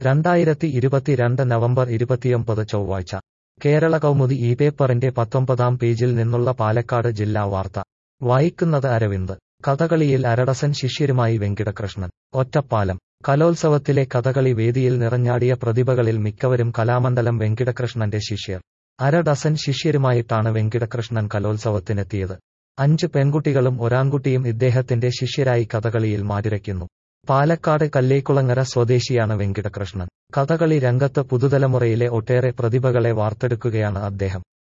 രണ്ടായിരത്തി ഇരുപത്തിരണ്ട് നവംബർ ഇരുപത്തിയൊമ്പത് ചൊവ്വാഴ്ച കേരള കൗമുദി ഈ പേപ്പറിന്റെ പത്തൊമ്പതാം പേജിൽ നിന്നുള്ള പാലക്കാട് ജില്ലാ വാർത്ത വായിക്കുന്നത് അരവിന്ദ് കഥകളിയിൽ അരഡസൻ ശിഷ്യരുമായി വെങ്കിടകൃഷ്ണൻ ഒറ്റപ്പാലം കലോത്സവത്തിലെ കഥകളി വേദിയിൽ നിറഞ്ഞാടിയ പ്രതിഭകളിൽ മിക്കവരും കലാമണ്ഡലം വെങ്കിടകൃഷ്ണന്റെ ശിഷ്യർ അര ഡസൻ ശിഷ്യരുമായിട്ടാണ് വെങ്കിടകൃഷ്ണൻ കലോത്സവത്തിനെത്തിയത് അഞ്ച് പെൺകുട്ടികളും ഒരാൺകുട്ടിയും ഇദ്ദേഹത്തിന്റെ ശിഷ്യരായി കഥകളിയിൽ മാറ്റുരയ്ക്കുന്നു പാലക്കാട് കല്ലേക്കുളങ്ങര സ്വദേശിയാണ് വെങ്കിടകൃഷ്ണൻ കഥകളി രംഗത്ത് പുതുതലമുറയിലെ ഒട്ടേറെ പ്രതിഭകളെ വാർത്തെടുക്കുകയാണ് അദ്ദേഹം